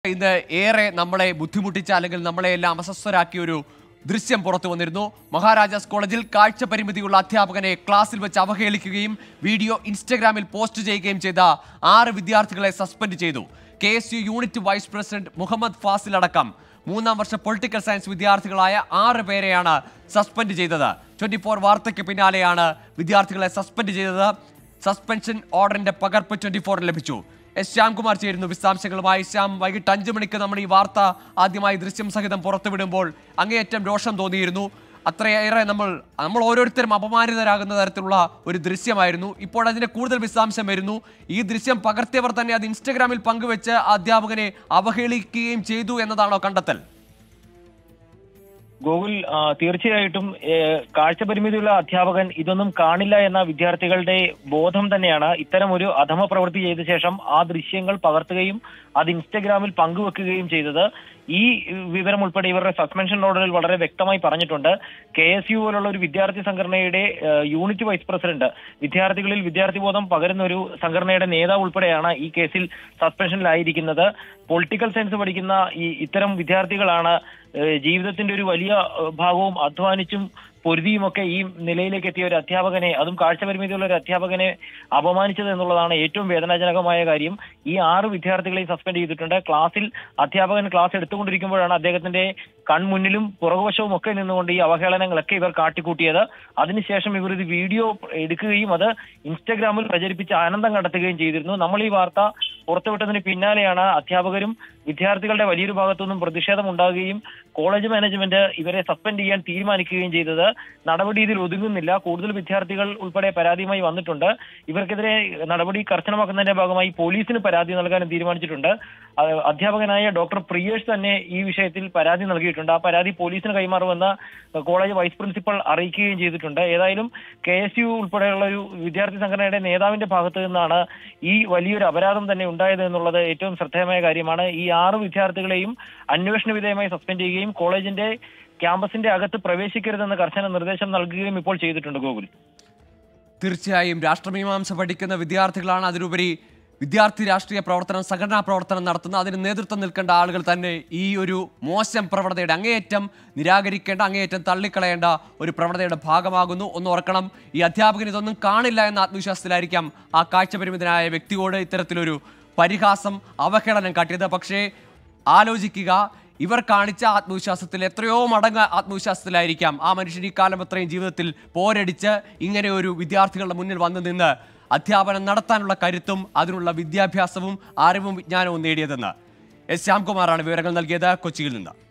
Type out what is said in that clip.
ഇന്ന് ഏറെ നമ്മളെ ബുദ്ധിമുട്ടിച്ച അല്ലെങ്കിൽ നമ്മളെ എല്ലാം അസ്വസ്ഥരാക്കിയ ഒരു ദൃശ്യം പുറത്തു വന്നിരുന്നു മഹാരാജാസ് കോളേജിൽ കാഴ്ച പരിമിതിയുള്ള അധ്യാപകനെ ക്ലാസ്സിൽ വെച്ച് അവഹേളിക്കുകയും വീഡിയോ ഇൻസ്റ്റഗ്രാമിൽ പോസ്റ്റ് ചെയ്യുകയും ചെയ്ത ആറ് വിദ്യാർത്ഥികളെ സസ്പെൻഡ് ചെയ്തു K S U unit vice president Muhammad Fasil അടക്കം മൂന്നാം വർഷ പൊളിറ്റിക്കൽ സയൻസ് വിദ്യാർത്ഥികളായ ആറ് പേരെയാണ് സസ്പെൻഡ് ചെയ്തത് ട്വന്റി ഫോർ വാർത്തയ്ക്ക് പിന്നാലെയാണ് വിദ്യാർത്ഥികളെ സസ്പെൻഡ് ചെയ്തത് സസ്പെൻഷൻ ഓർഡറിന്റെ പകർപ്പ് ട്വന്റി ഫോറിന് ലഭിച്ചു എസ് ശ്യാംകുമാർ ചേരുന്നു വിശദാംശങ്ങളുമായി ശ്യാം വൈകിട്ട് അഞ്ചു മണിക്ക് നമ്മൾ ഈ വാർത്ത ആദ്യമായി ദൃശ്യം സഹിതം പുറത്തുവിടുമ്പോൾ അങ്ങേയറ്റം രോഷം തോന്നിയിരുന്നു അത്രയേറെ നമ്മൾ നമ്മൾ ഓരോരുത്തരും അപമാനിതരാകുന്ന തരത്തിലുള്ള ഒരു ദൃശ്യമായിരുന്നു ഇപ്പോൾ അതിന്റെ കൂടുതൽ വിശദാംശം വരുന്നു ഈ ദൃശ്യം പകർത്തിയവർ തന്നെ അത് ഇൻസ്റ്റഗ്രാമിൽ പങ്കുവെച്ച് ആ അധ്യാപകനെ അവഹേളിക്കുകയും ചെയ്തു എന്നതാണോ കണ്ടെത്തൽ ഗൂഗിൾ ആ, തീർച്ചയായിട്ടും ഏ, കാഴ്ചപരിമിതിയുള്ള അധ്യാപകൻ ഇതൊന്നും കാണില്ല എന്ന വിദ്യാർത്ഥികളുടെ ബോധം തന്നെയാണ് ഇത്തരം ഒരു അധമ പ്രവൃത്തി ചെയ്ത ശേഷം ആ ദൃശ്യങ്ങൾ പകർത്തുകയും അത് ഇൻസ്റ്റഗ്രാമിൽ പങ്കുവെക്കുകയും ചെയ്തത് ഈ വിവരം ഉൾപ്പെടെ ഇവരുടെ സസ്പെൻഷൻ ഓർഡറിൽ വളരെ വ്യക്തമായി പറഞ്ഞിട്ടുണ്ട് കെ എസ് യു പോലുള്ള ഒരു വിദ്യാർത്ഥി സംഘടനയുടെ ഏ, യൂണിറ്റ് വൈസ് പ്രസിഡന്റ് വിദ്യാർത്ഥികളിൽ വിദ്യാർത്ഥി ബോധം പകരുന്ന ഒരു സംഘടനയുടെ നേതാവ് ഉൾപ്പെടെയാണ് ഈ കേസിൽ സസ്പെൻഷനിലായിരിക്കുന്നത് പൊളിറ്റിക്കൽ സയൻസ് പഠിക്കുന്ന ഈ ഇത്തരം വിദ്യാർത്ഥികളാണ് ഏഹ് ജീവിതത്തിന്റെ ഒരു വലിയ ഏഹ് ഭാഗവും അധ്വാനിച്ചും പൊരുതിയുമൊക്കെ ഈ നിലയിലേക്ക് എത്തിയ ഒരു അധ്യാപകനെ അതും കാഴ്ചപരിമിതിയുള്ള ഒരു അധ്യാപകനെ അപമാനിച്ചത് എന്നുള്ളതാണ് ഏറ്റവും വേദനാജനകമായ കാര്യം ഈ ആറ് വിദ്യാർത്ഥികളെയും സസ്പെൻഡ് ചെയ്തിട്ടുണ്ട് ക്ലാസ്സിൽ അധ്യാപകൻ ക്ലാസ് എടുത്തുകൊണ്ടിരിക്കുമ്പോഴാണ് അദ്ദേഹത്തിന്റെ കൺമുന്നിലും പുറകുവശവും ഒക്കെ നിന്നുകൊണ്ട് ഈ അവഹേളനങ്ങളൊക്കെ ഇവർ കാട്ടിക്കൂട്ടിയത് അതിനുശേഷം ഇവർ ഇത് വീഡിയോ എടുക്കുകയും അത് ഇൻസ്റ്റഗ്രാമിൽ പ്രചരിപ്പിച്ച് ആനന്ദം കണ്ടെത്തുകയും ചെയ്തിരുന്നു നമ്മൾ ഈ വാർത്ത പുറത്തുവിട്ടതിന് പിന്നാലെയാണ് അധ്യാപകരും വിദ്യാർത്ഥികളുടെ വലിയൊരു ഭാഗത്തുനിന്നും പ്രതിഷേധം ഉണ്ടാകുകയും കോളേജ് മാനേജ്മെന്റ് ഇവരെ സസ്പെൻഡ് ചെയ്യാൻ തീരുമാനിക്കുകയും ചെയ്തത് നടപടി ഇതിൽ ഒതുങ്ങുന്നില്ല കൂടുതൽ വിദ്യാർത്ഥികൾ ഉൾപ്പെടെ പരാതിയുമായി വന്നിട്ടുണ്ട് ഇവർക്കെതിരെ നടപടി കർശനമാക്കുന്നതിന്റെ ഭാഗമായി പോലീസിന് പരാതി നൽകാനും തീരുമാനിച്ചിട്ടുണ്ട് അഹ് അധ്യാപകനായ ഡോക്ടർ പ്രിയേഷ് തന്നെ ഈ വിഷയത്തിൽ പരാതി നൽകിയിട്ടുണ്ട് ആ പരാതി പോലീസിന് കൈമാറുമെന്ന് കോളേജ് വൈസ് പ്രിൻസിപ്പൽ അറിയിക്കുകയും ചെയ്തിട്ടുണ്ട് ഏതായാലും കെ എസ് യു ഉൾപ്പെടെയുള്ള ഒരു വിദ്യാർത്ഥി സംഘടനയുടെ നേതാവിന്റെ ഭാഗത്ത് നിന്നാണ് ഈ വലിയൊരു അപരാധം തന്നെ ഉണ്ടായത് എന്നുള്ളത് ഏറ്റവും ശ്രദ്ധേയമായ കാര്യമാണ് ഈ ആറ് വിദ്യാർത്ഥികളെയും അന്വേഷണ വിധേയമായി സസ്പെൻഡ് ചെയ്യുകയും കോളേജിന്റെ ക്യാമ്പസിന്റെ അകത്ത് പ്രവേശിക്കരുതെന്ന് കർശന നിർദ്ദേശം നൽകുകയും ഇപ്പോൾ ചെയ്തിട്ടുണ്ട് ഗോകുൽ തീർച്ചയായും രാഷ്ട്രമീമാംസ പഠിക്കുന്ന വിദ്യാർത്ഥികളാണ് അതിലുപരി വിദ്യാർത്ഥി രാഷ്ട്രീയ പ്രവർത്തനം സംഘടനാ പ്രവർത്തനം നടത്തുന്ന അതിന് നേതൃത്വം നിൽക്കേണ്ട ആളുകൾ തന്നെ ഈ ഒരു മോശം പ്രവണതയുടെ അങ്ങേയറ്റം നിരാകരിക്കേണ്ട അങ്ങേയറ്റം തള്ളിക്കളയേണ്ട ഒരു പ്രവണതയുടെ ഭാഗമാകുന്നു ഒന്ന് ഓർക്കണം ഈ അധ്യാപകൻ ഇതൊന്നും കാണില്ല എന്ന ആത്മവിശ്വാസത്തിലായിരിക്കാം ആ കാഴ്ചപരിമിതനായ വ്യക്തിയോട് ഇത്തരത്തിലൊരു പരിഹാസം അവഹേളനം കാട്ടിയത് പക്ഷേ ആലോചിക്കുക ഇവർ കാണിച്ച ആത്മവിശ്വാസത്തിൽ എത്രയോ മടങ്ങ് ആത്മവിശ്വാസത്തിലായിരിക്കാം ആ മനുഷ്യൻ ഈ കാലം അത്രയും ജീവിതത്തിൽ പോരടിച്ച് ഇങ്ങനെ ഒരു വിദ്യാർത്ഥികളുടെ മുന്നിൽ വന്നു നിന്ന് അധ്യാപനം നടത്താനുള്ള കരുത്തും അതിനുള്ള വിദ്യാഭ്യാസവും അറിവും വിജ്ഞാനവും നേടിയതെന്ന് എസ് ശ്യാംകുമാറാണ് വിവരങ്ങൾ നൽകിയത് കൊച്ചിയിൽ നിന്ന്